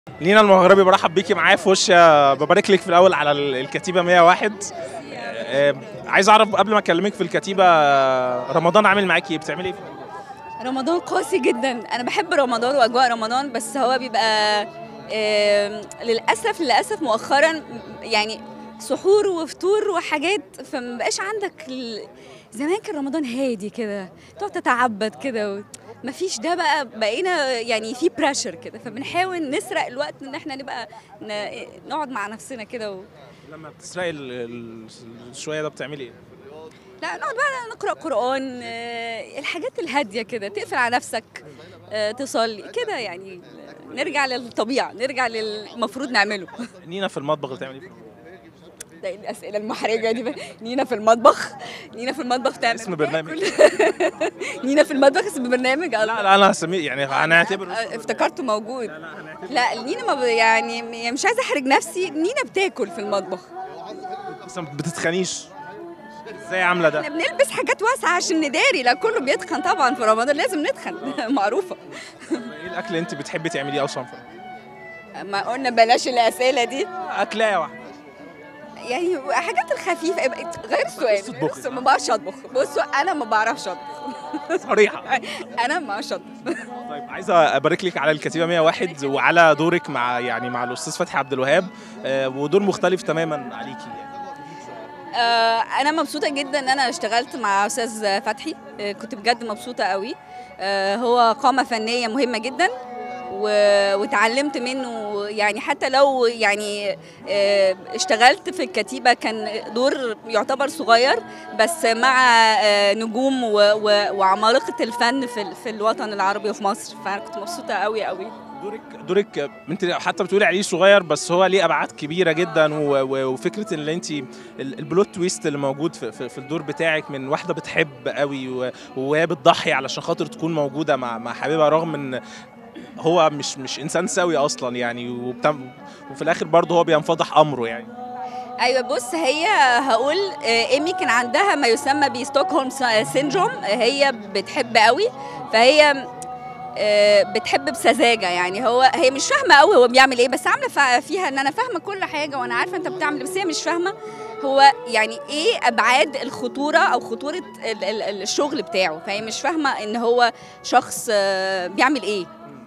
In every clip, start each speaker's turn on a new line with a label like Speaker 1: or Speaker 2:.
Speaker 1: لينا المغربي برحب بيكي معايا في وش ببارك لك في الاول على ال- الكتيبه 101 آه، عايز اعرف قبل ما اكلمك في الكتيبه آه، رمضان عامل معاكي ايه بتعملي ايه في رمضان؟
Speaker 2: رمضان قاسي جدا انا بحب رمضان واجواء رمضان بس هو بيبقى آم، للاسف للاسف مؤخرا يعني سحور وفطور وحاجات فما بقاش عندك ال... زمان كان رمضان هادي كده تقعد تتعبد كده و... مفيش ده بقى بقينا يعني في بريشر كده فبنحاول نسرق الوقت ان احنا نبقى ن... نقعد مع نفسنا كده و...
Speaker 1: لما بتسرقي ال- ال- الشويه ده بتعملي ايه؟
Speaker 2: لا نقعد بقى نقرا قران آه، الحاجات الهاديه كده تقفل على نفسك آه، تصلي كده يعني نرجع للطبيعه نرجع للمفروض نعمله
Speaker 1: نينا في المطبخ بتعملي ايه في رمضان؟
Speaker 2: ده إيه الاسئله المحرجه دي بقى؟ نينا في المطبخ نينا في المطبخ تعمل
Speaker 1: اسم برنامج.
Speaker 2: تاكل. نينا في المطبخ اسم برنامج
Speaker 1: لا لا انا هسميه يعني هنعتبر
Speaker 2: آه، افتكرته موجود لا نينا ما ب- يعني يعني مش عايزه احرج نفسي نينا بتاكل في المطبخ
Speaker 1: بس ما بتتخنيش ازاي عامله ده؟
Speaker 2: احنا بنلبس حاجات واسعه عشان نداري لا كله بيتخن طبعا في رمضان لازم نتخن معروفه
Speaker 1: ايه الاكل اللي انت بتحبي تعمليه اصلا في رمضان؟
Speaker 2: ما قلنا بلاش الاسئله دي
Speaker 1: اكلايه واحده
Speaker 2: يعني حاجات الخفيفه غير السؤال
Speaker 1: تطبخي.
Speaker 2: بص ما بعرفش اطبخ بصوا انا ما بعرفش اطبخ
Speaker 1: صريحه
Speaker 2: انا ما بعرفش اطبخ
Speaker 1: طيب عايزه ابارك لك على الكتيبه 101 وعلى دورك مع يعني مع الاستاذ فتحي عبد الوهاب آه، ودور مختلف تماما عليكي يعني
Speaker 2: آه، انا مبسوطه جدا ان انا اشتغلت مع استاذ فتحي آه، كنت بجد مبسوطه قوي آه، هو قامه فنيه مهمه جدا و- واتعلمت منه يعني حتى لو يعني آه، اشتغلت في الكتيبه كان دور يعتبر صغير بس مع آه، نجوم و- و- وعمالقه الفن في ال- في الوطن العربي وفي مصر فانا كنت مبسوطه قوي قوي
Speaker 1: دورك دورك انت حتى بتقولي عليه صغير بس هو ليه ابعاد كبيره جدا و- و- وفكره ان انت ال- البلوت تويست اللي موجود في, في, في الدور بتاعك من واحده بتحب قوي و- وهي بتضحي علشان خاطر تكون موجوده مع مع حبيبها رغم ان هو مش مش انسان سوي اصلا يعني وبتم وفي الاخر برضه هو بينفضح امره يعني
Speaker 2: ايوه بص هي هقول آه، ايمي كان عندها ما يسمى بستوكهولم سيندروم هي بتحب قوي فهي آه، بتحب بسذاجه يعني هو هي مش فاهمه قوي هو بيعمل ايه بس عامله فا- فيها ان انا فاهمه كل حاجه وانا عارفه انت بتعمل إيه، بس هي مش فاهمه هو يعني ايه ابعاد الخطوره او خطوره ال- ال- الشغل بتاعه فهي مش فاهمه ان هو شخص آه، بيعمل ايه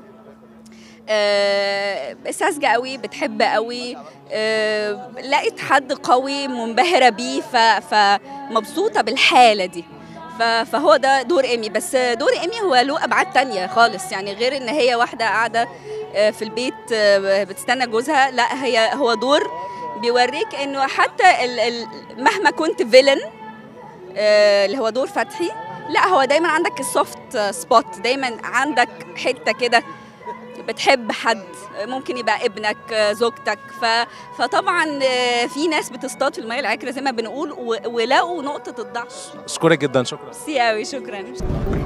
Speaker 2: آه، ساذجه قوي بتحب قوي آه، لقيت حد قوي منبهره بيه ف- فمبسوطه بالحاله دي ف- فهو ده دور ايمي بس دور ايمي هو له ابعاد تانية خالص يعني غير ان هي واحده قاعده آه، في البيت آه، بتستنى جوزها لا هي هو دور بيوريك انه حتى ال ال مهما كنت فيلن اللي هو دور فتحي لا هو دايما عندك السوفت سبوت دايما عندك حته كده بتحب حد ممكن يبقى ابنك زوجتك ف... فطبعا في ناس بتصطاد في الميه العكره زي ما بنقول و... ولقوا نقطه الضعف
Speaker 1: اشكرك جدا شكرا
Speaker 2: ميرسي قوي شكرا